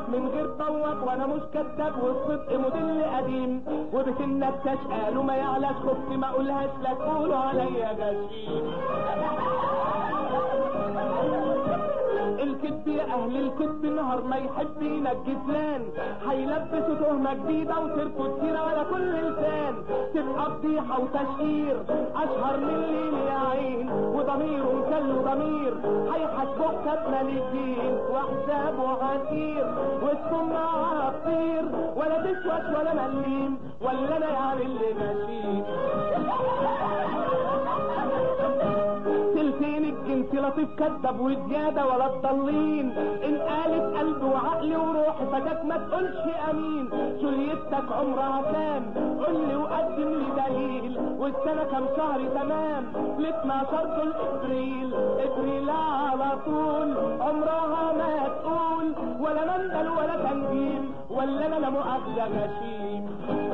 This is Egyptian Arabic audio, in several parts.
من غير طواق وانا مش كذاب والصدق موديل قديم وبسنك تشقال وما يعلاش خفت ما اقولهاش لا تقولوا عليا غشيم الكذب يا اهل الكذب نهار ما يحب ينجي فلان هيلبسوا تهمه جديده وسيرته كتيره ولا كل لسان تبقى فضيحه وتشهير اشهر من ليل يا عين وضميره مكل ضمير هيحاسبوك كتله للدين وحسابه عسير والسمعه هتطير ولا تسوس ولا مليم ولا انا يعني اللي ماشيين تلتين الجنس لطيف كذب وزيادة ولا تضلين ان قالت قلبي وعقلي وروحي فجاك ما تقولش امين شليتك عمرها كام قول لي وقدم لي دليل والسنة كام شهر تمام ل 12 دول ابريل ابريل على طول عمرها ما تقول ولا مندل ولا تنجيم ولا انا لا مؤاخذة غشيم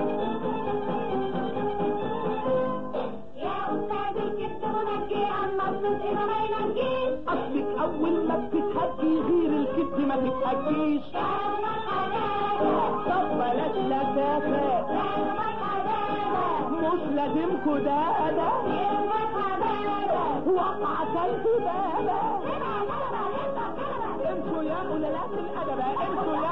يا أستاذ الكذب منجي أما الصدق ما ينجيش اصلك اول ما بتتهجي غير الكذب ما تتهجيش يا رب الحلاوة طب بلاش لسافة يا رب الحلاوة مش لازم كدادة يا رب الحلاوة وقع كلب بابا كده كده كده كده انتوا يا قلالات الادب انتوا يا